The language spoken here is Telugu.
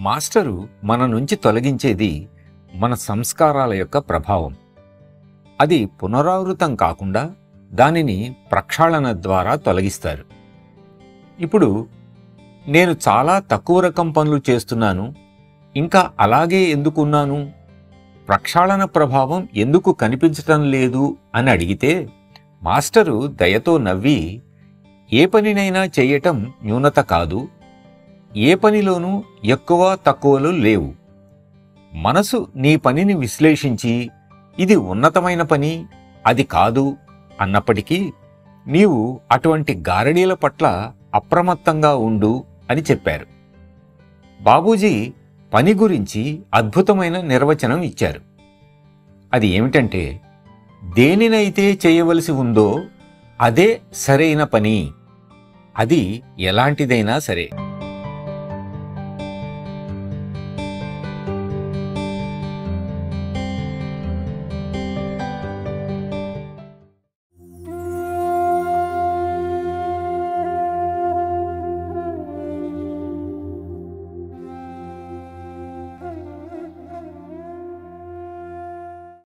మాస్టరు మన నుంచి తొలగించేది మన సంస్కారాల యొక్క ప్రభావం అది పునరావృతం కాకుండా దానిని ప్రక్షాళన ద్వారా తొలగిస్తారు ఇప్పుడు నేను చాలా తక్కువ రకం పనులు చేస్తున్నాను ఇంకా అలాగే ఎందుకున్నాను ప్రక్షాళన ప్రభావం ఎందుకు కనిపించటం లేదు అని అడిగితే మాస్టరు దయతో నవ్వి ఏ పనినైనా చేయటం న్యూనత కాదు ఏ పనిలోనూ ఎక్కువ తక్కువలు లేవు మనసు నీ పనిని విశ్లేషించి ఇది ఉన్నతమైన పని అది కాదు అన్నప్పటికీ నీవు అటువంటి గారడీల పట్ల అప్రమత్తంగా ఉండు అని చెప్పారు బాబూజీ పని గురించి అద్భుతమైన నిర్వచనం ఇచ్చారు అది ఏమిటంటే దేనినైతే చేయవలసి ఉందో అదే సరైన పని అది ఎలాంటిదైనా సరే